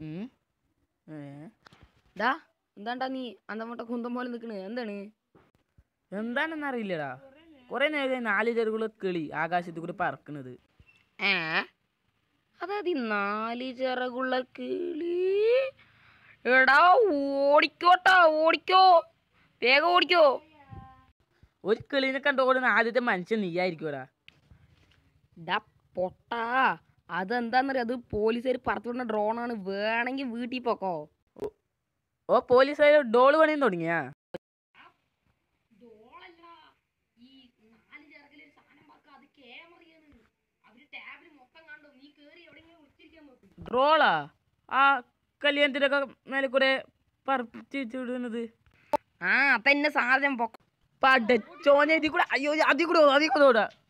ഉം. ഏ ഡാ എന്താണ്ടാ നീ അന്തമുട്ട കുന്തം പോലെ നിക്കണ് എന്താണ് എന്താണെന്ന് അറിയില്ലടാ കുറെ നേരം നാല് ചെറുകുള്ള കിളി ആകാശത്ത് കൂടി പറക്കണത് ഏ അതായത് ഈ നാല് ചിറകുള്ള കിളി എടാ ഓടിക്കോട്ടാ ഓടിക്കോ വേഗം ഓടിക്കോ ഒരു കിളീനെ കണ്ട് ഓടുന്ന ആദ്യത്തെ മനുഷ്യൻ നീയായിരിക്കുമടാ ഡാ പൊട്ടാ അതെന്താന്നറിയാം അത് പോലീസുകാർ പറത്തുവിടുന്ന ഡ്രോണാണ് വേണമെങ്കിൽ വീട്ടിൽ പോക്കോ ഓ പോലീസുകാർ ഡോള് പണിയും തുടങ്ങിയാ ഡ്രോളാ ആ കല്യാണത്തിനൊക്കെ മേലെ കൂടെ പറപ്പിച്ച് വിടുന്നത് ആ അപ്പൊ എന്നെ സാധനം പൊക്ക പടച്ചോനെ ഇതിൽ കൂടെ അയ്യോ അതിൽ കൂടെ ഓടാ, അതിൽ കൂടെ ഓടാ